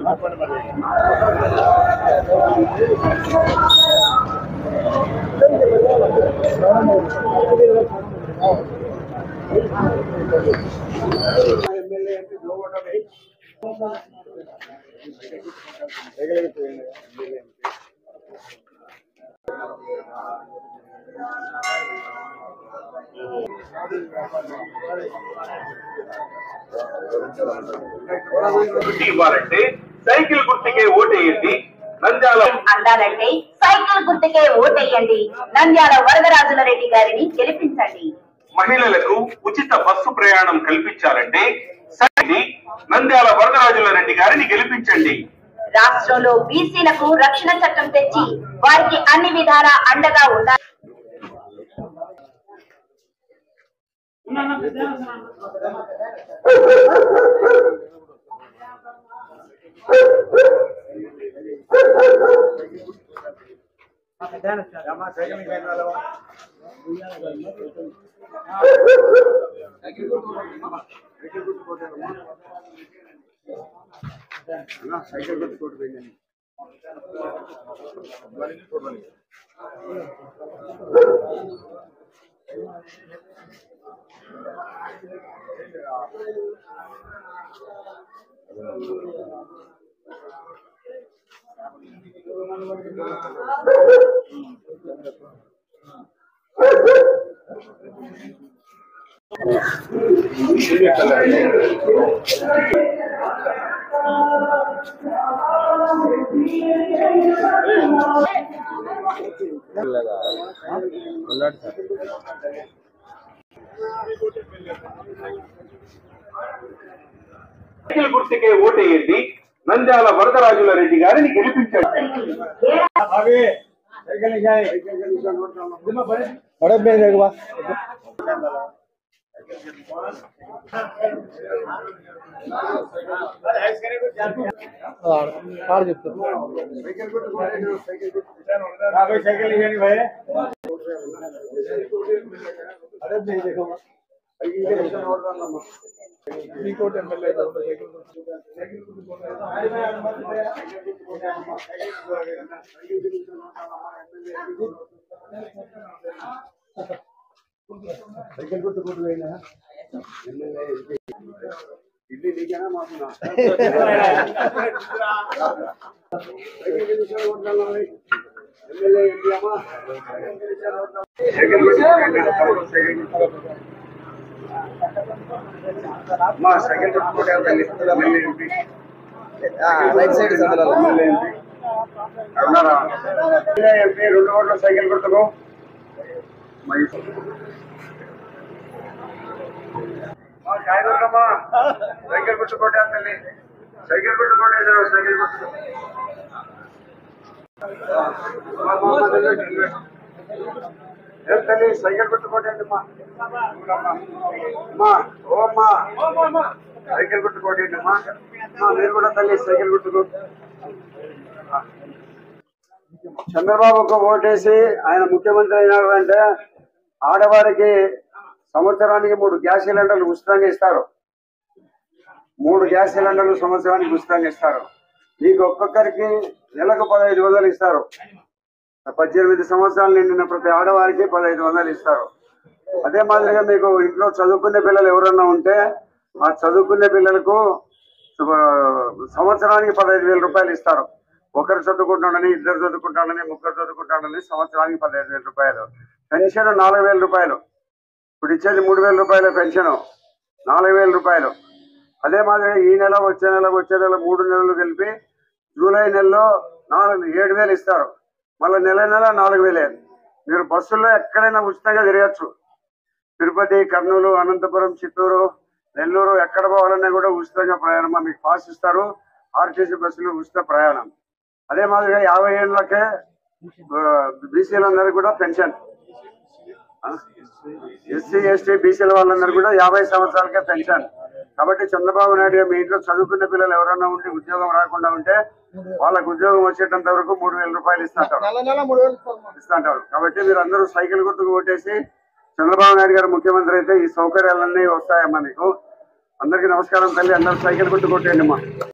గుర్తు ఇవ్వాలంటే సైకిల్ గుర్తుకే ఓటేయండి నంద్యాల అందాలంటే సైకిల్ గుర్తుకే ఓటేయండి నంద్యాల వరదరాజుల రెడ్డి గారిని గెలిపించండి మహిళలకు ఉచిత బస్సు ప్రయాణం కల్పించాలంటే సైకిల్ నంద్యాల వరదరాజుల రెడ్డి గారిని గెలిపించండి రాష్ట్రంలో బీసీలకు రక్షణ చట్టం తెచ్చి వారికి అన్ని విధాల అండగా ఉండాలి సైకిల్ గుర్తుకే ఓటేయండి నంద్యాల వరదరాజుల రెడ్డి గారిని గెలిపించండి बड़े में देखवा ఆడ చెప్తాను అరే नहीं देखो ఇంకోటి ఎమ్మెల్యే సైకిల్ కొట్టు కొట్టు పోయినా ఇడ్లీ నీకేనా మాకున్నా ఎమ్మెల్యే ఎంపీ అమ్మా సైకిల్ కొట్టు అమ్మా సైకిల్ కొట్టుకోటే ఎమ్మెల్యే ఎంపీ రైట్ సైడ్ సందులో ఎమ్మెల్యే ఎంపీ అన్నారా ఎమ్మెల్యే ఎంపీ రెండు ఓట్ల సైకిల్ కొట్టుకో మరి మా కాయదమ్మా సైకిల్ కొట్టుకోటే తల్లి సైకిల్ కొట్టుకోటే సైకిల్ కొట్టుకో మా మామ తల్లి, ఏం తల్లి సైకిల్ కొట్టుకోటే అమ్మా అమ్మా ఓ అమ్మా సైకిల్ కొట్టుకోటే అమ్మా అమ్మా, మీరు కూడా తల్లి సైకిల్ కొట్టుకో చంద్రబాబుకు ఓటేసి ఆయన ముఖ్యమంత్రి అయినాడు అంటే ఆడవారికి సంవత్సరానికి మూడు గ్యాస్ సిలిండర్లు ఉచితంగా ఇస్తారు మూడు గ్యాస్ సిలిండర్లు సంవత్సరానికి ఉచితంగా ఇస్తారు మీకు ఒక్కొక్కరికి నెలకు పదహైదు వందలు ఇస్తారు పద్దెనిమిది సంవత్సరాలు నిండిన ప్రతి ఆడవారికి పదహైదు వందలు ఇస్తారు అదే మాదిరిగా మీకు ఇంట్లో చదువుకునే పిల్లలు ఎవరన్నా ఉంటే ఆ చదువుకునే పిల్లలకు ఆ, సంవత్సరానికి పదహైదు వేల రూపాయలు ఇస్తారు ఒకరు చదువుకుంటాడని ఇద్దరు చదువుకుంటాడని ముగ్గురు చదువుకుంటాడని సంవత్సరానికి పదహైదు వేల రూపాయలు పెన్షన్ నాలుగు వేల రూపాయలు ఇప్పుడు ఇచ్చేది మూడు వేల రూపాయల పెన్షన్ నాలుగు వేల రూపాయలు అదే మాదిరిగా ఈ నెల వచ్చే నెల వచ్చే నెల మూడు నెలలు కలిపి జూలై నెలలో నాలుగు ఏడు వేలు ఇస్తారు మళ్ళీ నెల నెల నాలుగు వేలే మీరు బస్సుల్లో ఎక్కడైనా ఉచితంగా తిరగచ్చు తిరుపతి కర్నూలు అనంతపురం చిత్తూరు నెల్లూరు ఎక్కడ పోవాలన్నా కూడా ఉచితంగా ప్రయాణం మీకు పాస్ ఇస్తారు ఆర్టీసీ బస్సులు ఉచిత ప్రయాణం అదే మాదిరిగా యాభై ఏళ్ళకే బీసీలందరికీ కూడా పెన్షన్ ఎస్సీ ఎస్టీ బీసీల వాళ్ళందరూ కూడా యాభై సంవత్సరాలకే పెన్షన్ కాబట్టి చంద్రబాబు నాయుడు గారు మీ ఇంట్లో చదువుకున్న పిల్లలు ఎవరైనా ఉండి ఉద్యోగం రాకుండా ఉంటే వాళ్ళకు ఉద్యోగం వచ్చేటంత వరకు మూడు వేల రూపాయలు ఇస్తుంటారు నెల నెల మూడు వేలు ఇస్తారు మాకు. ఇస్తుంటారు కాబట్టి మీరు అందరూ సైకిల్ గుర్తుకు ఓటేసి చంద్రబాబు నాయుడు గారు ముఖ్యమంత్రి అయితే ఈ సౌకర్యాలన్నీ వస్తాయమ్మా మీకు అందరికీ నమస్కారం తల్లి అందరూ సైకిల్ గుర్తు కొట్టేయండి అమ్మా